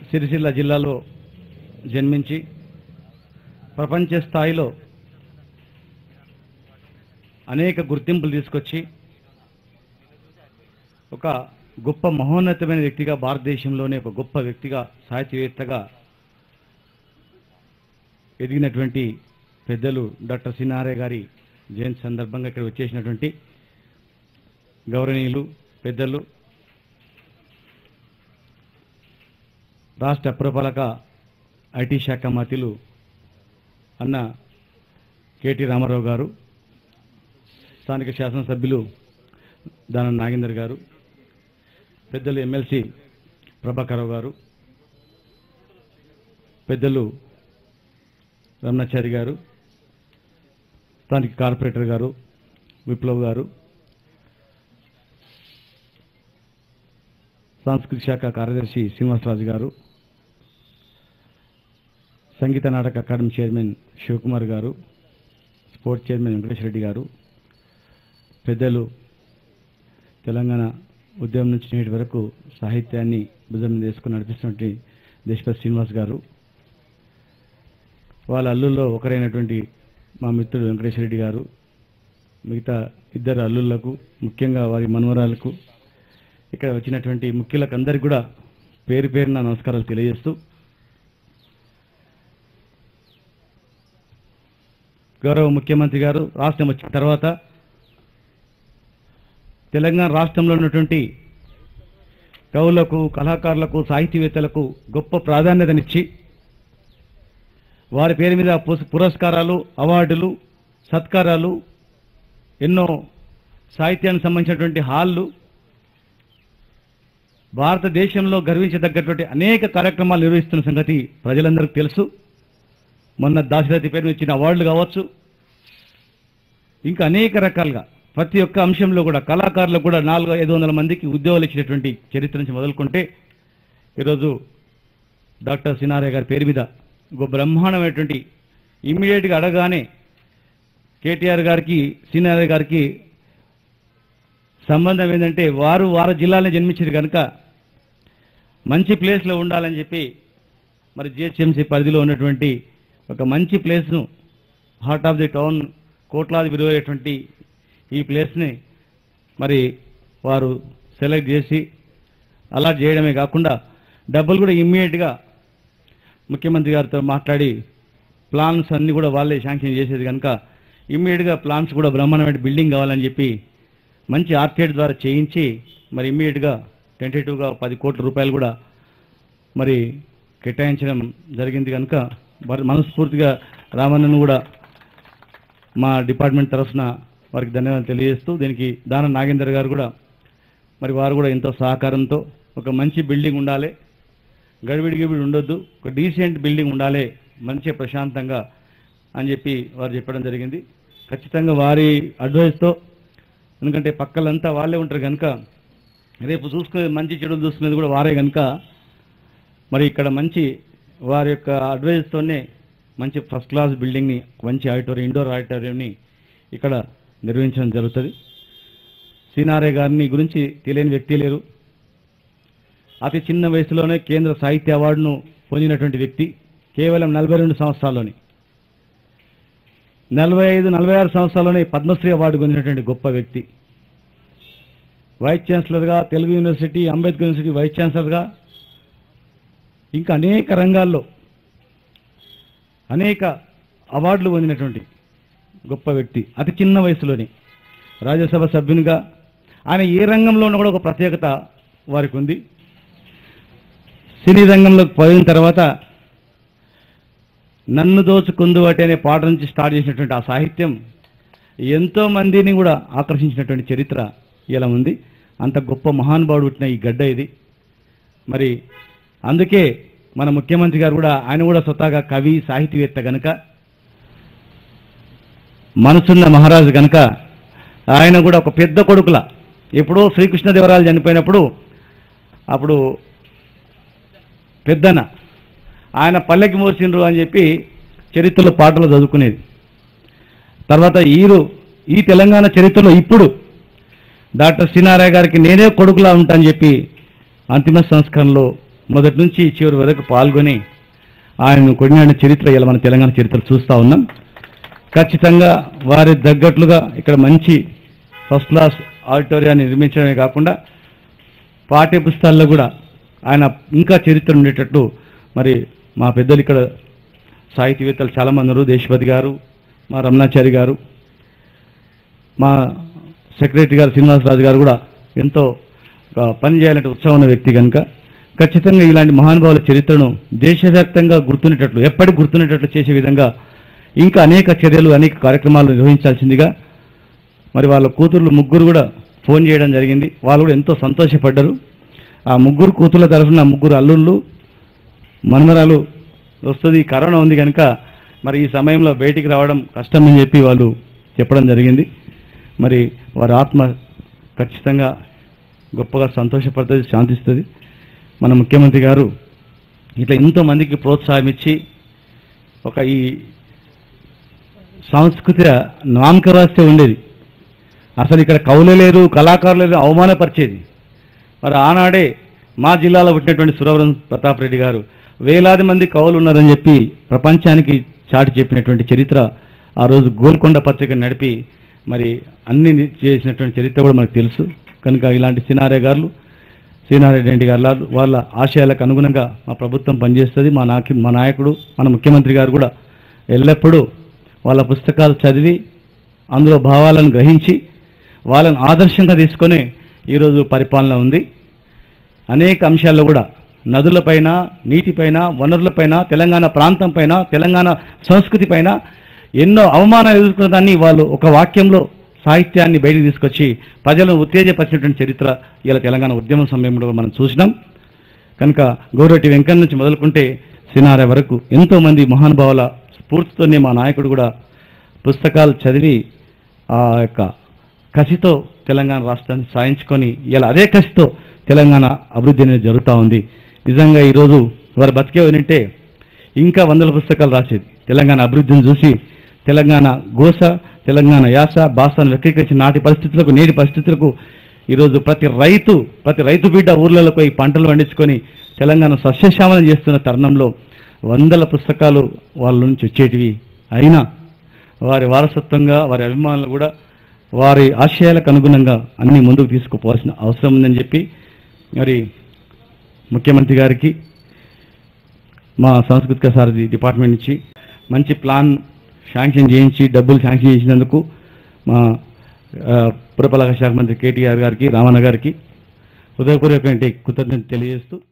సిరిసిల్ల జిల్లాలో జన్మించి ప్రపంచ స్థాయిలో అనేక గుర్తింపులు తీసుకొచ్చి ఒక గొప్ప మహోన్నతమైన వ్యక్తిగా భారతదేశంలోనే ఒక గొప్ప వ్యక్తిగా సాహిత్యవేత్తగా ఎదిగినటువంటి పెద్దలు డాక్టర్ సినారే గారి జయంతి సందర్భంగా ఇక్కడ వచ్చేసినటువంటి గౌరవనీయులు పెద్దలు రాష్ట్ర పురపాలక ఐటీ శాఖ మంత్రులు అన్న కేటీ రామారావు గారు స్థానిక శాసనసభ్యులు దాన నాగేందర్ గారు పెద్దలు ఎమ్మెల్సీ ప్రభాకరరావు గారు పెద్దలు రమణాచారి గారు స్థానిక కార్పొరేటర్ గారు విప్లవ్ గారు సాంస్కృతిక శాఖ కార్యదర్శి శ్రీనివాసరాజు గారు సంగీత నాటక అకాడమీ చైర్మన్ శివకుమార్ గారు స్పోర్ట్స్ చైర్మన్ వెంకటేశ్వర రెడ్డి గారు పెద్దలు తెలంగాణ ఉద్యమం నుంచి నేటి వరకు సాహిత్యాన్ని భుజం మీద వేసుకుని నడిపిస్తున్నటువంటి దేశపతి శ్రీనివాస్ గారు వాళ్ళ అల్లుల్లో ఒకరైనటువంటి మా మిత్రుడు వెంకటేశ్వర రెడ్డి గారు మిగతా ఇద్దరు అల్లుళ్లకు ముఖ్యంగా వారి మనవరాలకు ఇక్కడ వచ్చినటువంటి ముఖ్యులకు అందరికీ కూడా పేరు పేరున నమస్కారాలు తెలియజేస్తూ గౌరవ ముఖ్యమంత్రి గారు రాష్ట్రం వచ్చిన తర్వాత తెలంగాణ రాష్ట్రంలో ఉన్నటువంటి కవులకు కళాకారులకు సాహితీవేత్తలకు గొప్ప ప్రాధాన్యతనిచ్చి వారి పేరు మీద పుస్- పురస్కారాలు అవార్డులు సత్కారాలు ఎన్నో సాహిత్యానికి సంబంధించినటువంటి హాళ్ళు భారతదేశంలో గర్వించదగ్గటువంటి అనేక కార్యక్రమాలు నిర్వహిస్తున్న సంగతి ప్రజలందరికీ తెలుసు మొన్న దాశరథి పేరు మీద ఇచ్చిన అవార్డులు కావచ్చు ఇంకా అనేక రకాలుగా ప్రతి ఒక్క అంశంలో కూడా కళాకారులకు కూడా నాలుగు ఐదు వందల మందికి ఉద్యోగాలు ఇచ్చినటువంటి చరిత్ర నుంచి మొదలుకుంటే ఈరోజు డాక్టర్ సినారే గారి పేరు మీద ఒక బ్రహ్మాండమైనటువంటి ఇమ్మీడియట్గా అడగానే కేటీఆర్ గారికి సినారే గారికి సంబంధం ఏంటంటే వారు వారి జిల్లాలో జన్మించారు కనుక మంచి ప్లేస్లో ఉండాలని చెప్పి మరి జిహెచ్ఎంసీ పరిధిలో ఉన్నటువంటి ఒక మంచి ప్లేస్ను హార్ట్ ఆఫ్ ది టౌన్ కోట్లాది విలువైనటువంటి ఈ ప్లేస్ని మరి వారు సెలెక్ట్ చేసి అలాట్ చేయడమే కాకుండా డబ్బులు కూడా ఇమ్మీడియట్గా ముఖ్యమంత్రి గారితో మాట్లాడి ప్లాన్స్ అన్ని కూడా వాళ్ళే శాంక్షన్ చేసేది కనుక ఇమ్మీడియట్గా ప్లాన్స్ కూడా బ్రహ్మాండమైన బిల్డింగ్ కావాలని చెప్పి మంచి ఆర్కేడ్ ద్వారా చేయించి మరి ఇమ్మీడియట్గా టెంటేటివ్గా పది కోట్ల రూపాయలు కూడా మరి కేటాయించడం జరిగింది కనుక మరి మనస్ఫూర్తిగా రామన్నను కూడా మా డిపార్ట్మెంట్ తరఫున వారికి ధన్యవాదాలు తెలియజేస్తూ దీనికి దాన నాగేందర్ గారు కూడా మరి వారు కూడా ఎంతో సహకారంతో ఒక మంచి బిల్డింగ్ ఉండాలి గడిబిడి గిడిబిడి ఉండొద్దు ఒక డీసెంట్ బిల్డింగ్ ఉండాలి మంచిగా ప్రశాంతంగా అని చెప్పి వారు చెప్పడం జరిగింది ఖచ్చితంగా వారి అడ్వైస్తో ఎందుకంటే పక్కలంతా వాళ్ళే ఉంటారు కనుక రేపు చూసుకునేది మంచి చెడులు చూసుకునేది కూడా వారే కనుక మరి ఇక్కడ మంచి వారి యొక్క అడ్వైస్తోనే మంచి ఫస్ట్ క్లాస్ బిల్డింగ్ని మంచి ఆడిటోరియం ఇండోర్ ఆడిటోరియంని ఇక్కడ నిర్వహించడం జరుగుతుంది సీనారే గారిని గురించి తెలియని వ్యక్తి లేరు అతి చిన్న వయసులోనే కేంద్ర సాహిత్య అవార్డును పొందినటువంటి వ్యక్తి కేవలం నలభై రెండు సంవత్సరాల్లోని నలభై ఐదు నలభై ఆరు సంవత్సరాల్లోనే పద్మశ్రీ అవార్డు పొందినటువంటి గొప్ప వ్యక్తి వైస్ ఛాన్సలర్గా Telugu university Ambedkar university vice ఛాన్సలర్గా ఇంకా అనేక రంగాల్లో అనేక అవార్డులు పొందినటువంటి గొప్ప వ్యక్తి అతి చిన్న వయసులోనే రాజ్యసభ సభ్యునిగా ఆయన ఏ రంగంలో ఉన్నా కూడా ఒక ప్రత్యేకత వారికి ఉంది సినీ రంగంలోకి పోయిన తర్వాత నన్ను దోచుకుందు అటే అనే పాట నుంచి స్టార్ట్ చేసినటువంటి ఆ సాహిత్యం ఎంతో మందిని కూడా ఆకర్షించినటువంటి చరిత్ర ఇలా ఉంది అంత గొప్ప మహానుభావుడు పుట్టిన ఈ గడ్డ ఇది మరి అందుకే మన ముఖ్యమంత్రి గారు కూడా ఆయన కూడా స్వతహాగా కవి సాహితీవేత్త గనుక మనసున్న మహారాజు గనుక ఆయన కూడా ఒక పెద్ద కొడుకుల ఎప్పుడో శ్రీకృష్ణదేవరాయలు చనిపోయినప్పుడు అప్పుడు పెద్దన ఆయన పల్లెకి మోసిండ్రు అని చెప్పి చరిత్రలో పాటలు చదువుకునేది తర్వాత ఈరు ఈ తెలంగాణ చరిత్రలో ఇప్పుడు డాక్టర్ శ్రీనారాయణ గారికి నేనే కొడుకులా ఉంటానని చెప్పి అంతిమ సంస్కరణలో మొదటి నుంచి చివరి వరకు పాల్గొని ఆయన కొనియాడిన చరిత్ర ఇలా మన తెలంగాణ చరిత్ర చూస్తూ ఉన్నాం ఖచ్చితంగా వారి తగ్గట్లుగా ఇక్కడ మంచి ఫస్ట్ క్లాస్ ఆడిటోరియాన్ని నిర్మించడమే కాకుండా పాఠ్య పుస్తకాల్లో కూడా ఆయన ఇంకా చరిత్ర ఉండేటట్టు మరి మా పెద్దలు ఇక్కడ సాహితీవేత్తలు చాలామంది ఉన్నారు దేశపతి గారు మా రమణాచారి గారు మా సెక్రటరీ గారు శ్రీనివాసరాజు గారు కూడా ఎంతో ఆ, పని చేయాలంటే ఉత్సాహం ఉన్న వ్యక్తి కనుక ఖచ్చితంగా ఇలాంటి మహానుభావుల చరిత్రను దేశవ్యాప్తంగా గుర్తునేటట్లు ఎప్పటికి గుర్తునేటట్లు చేసే విధంగా ఇంకా అనేక చర్యలు అనేక కార్యక్రమాలు నిర్వహించాల్సిందిగా మరి వాళ్ళ కూతుర్లు ముగ్గురు కూడా ఫోన్ చేయడం జరిగింది వాళ్ళు కూడా ఎంతో సంతోషపడ్డారు ఆ ముగ్గురు కూతుర్ల తరఫున ముగ్గురు అల్లుళ్ళు మన్మరాలు వస్తుంది కరోనా ఉంది కనుక మరి ఈ సమయంలో బయటికి రావడం కష్టం అని చెప్పి వాళ్ళు చెప్పడం జరిగింది మరి వారి ఆత్మ ఖచ్చితంగా గొప్పగా సంతోషపడుతుంది శాంతిస్తుంది మన ముఖ్యమంత్రి గారు ఇట్లా ఎంతో మందికి ప్రోత్సాహం ఇచ్చి ఒక ఈ సాంస్కృతిక నామకరాస్తే ఉండేది అసలు ఇక్కడ కవులు లేరు కళాకారులు లేరు అవమానపరిచేది మరి ఆనాడే మా జిల్లాలో పుట్టినటువంటి సురవరం ప్రతాప్ రెడ్డి గారు వేలాది మంది కవులు ఉన్నారని చెప్పి ప్రపంచానికి చాటి చెప్పినటువంటి చరిత్ర ఆ రోజు గోల్కొండ పత్రిక నడిపి మరి అన్ని చేసినటువంటి చరిత్ర కూడా మనకు తెలుసు కనుక ఇలాంటి సినారే గారు శ్రీనారాయణ రెడ్డి గారు లా- వాళ్ళ ఆశయాలకు అనుగుణంగా మా ప్రభుత్వం పనిచేస్తుంది మా నాకి మా నాయకుడు మన ముఖ్యమంత్రి గారు కూడా ఎల్లప్పుడూ వాళ్ళ పుస్తకాలు చదివి అందులో భావాలను గ్రహించి వాళ్ళని ఆదర్శంగా తీసుకొని ఈరోజు పరిపాలన ఉంది అనేక అంశాల్లో కూడా నదులపైన నీటిపైన వనరులపైన తెలంగాణ ప్రాంతం పైన తెలంగాణ సంస్కృతి పైన ఎన్నో అవమానాలు ఎదుర్కొన్న దాన్ని వాళ్ళు ఒక వాక్యంలో సాహిత్యాన్ని బయటికి తీసుకొచ్చి ప్రజలను ఉత్తేజపరిచినటువంటి చరిత్ర ఇలా తెలంగాణ ఉద్యమ సమయంలో మనం చూసినాం కనుక గౌరవటి వెంకన్న నుంచి మొదలుకుంటే సినార వరకు ఎంతో మంది మహానుభావుల స్ఫూర్తితోనే మా నాయకుడు కూడా పుస్తకాలు చదివి ఆ యొక్క కసితో తెలంగాణ రాష్ట్రాన్ని సాధించుకొని ఇలా అదే కసితో తెలంగాణ అభివృద్ధి అనేది జరుగుతూ ఉంది నిజంగా ఈరోజు వారు బతికే ఉంటే ఇంకా వందల పుస్తకాలు రాసేది తెలంగాణ అభివృద్ధిని చూసి తెలంగాణ గోస తెలంగాణ యాస భాషను వ్యక్తీకరించి నాటి పరిస్థితులకు నేటి పరిస్థితులకు ఈరోజు ప్రతి రైతు ప్రతి రైతు బిడ్డ ఊర్లలో పోయి పంటలు పండించుకొని తెలంగాణ సస్యశ్యామలం చేస్తున్న తరుణంలో వందల పుస్తకాలు వాళ్ళ నుంచి వచ్చేటివి అయినా వారి వారసత్వంగా వారి అభిమానులు కూడా వారి ఆశయాలకు అనుగుణంగా అన్ని ముందుకు తీసుకుపోవాల్సిన అవసరం ఉందని చెప్పి మరి ముఖ్యమంత్రి గారికి మా సాంస్కృతిక సారథి డిపార్ట్మెంట్ నుంచి మంచి ప్లాన్ శాంక్షన్ చేయించి డబ్బులు శాంక్షన్ చేసినందుకు మా ఆ, పురపాలక శాఖ మంత్రి కేటీఆర్ గారికి రామన్న గారికి హృదయపూర్వకమైన కృతజ్ఞత తెలియజేస్తూ